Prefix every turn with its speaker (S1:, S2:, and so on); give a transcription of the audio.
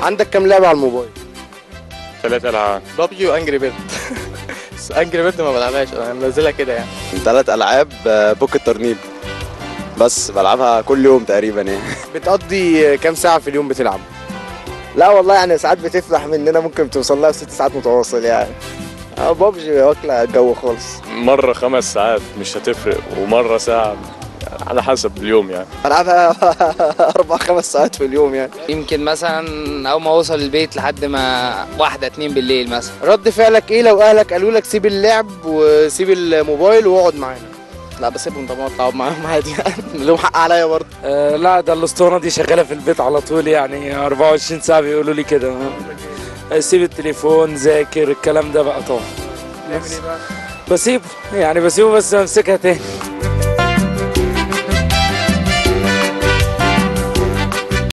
S1: عندك كام لعبه على الموبايل
S2: ثلاث العاب
S1: بابجي وانجري بيرد انجري بيرد ما بلعبهاش انا منزلها كده يعني
S3: ثلاث العاب آه، بوكت ترنيب بس بلعبها كل يوم تقريبا يعني
S1: بتقضي كام ساعه في اليوم بتلعب
S4: لا والله يعني ساعات بتفلح مننا ممكن توصل لها ست ساعات متواصل يعني اه بابجي واكله الجو خالص
S2: مرة خمس ساعات مش هتفرق ومرة ساعة على حسب اليوم يعني
S4: بلعبها اربع خمس ساعات في اليوم يعني
S5: يمكن مثلا اول ما اوصل البيت لحد ما واحدة اتنين بالليل مثلا
S1: رد فعلك ايه لو اهلك قالوا لك سيب اللعب وسيب الموبايل واقعد معانا
S4: لا بسيبهم طبعا اقعد معاهم عادي يعني لهم حق عليا برضه
S6: آه لا ده الاسطوانه دي شغاله في البيت على طول يعني 24 ساعه بيقولوا لي كده آه، سيب التليفون ذاكر الكلام ده بقى طبعا بسيبه يعني بسيبه بس امسكها تاني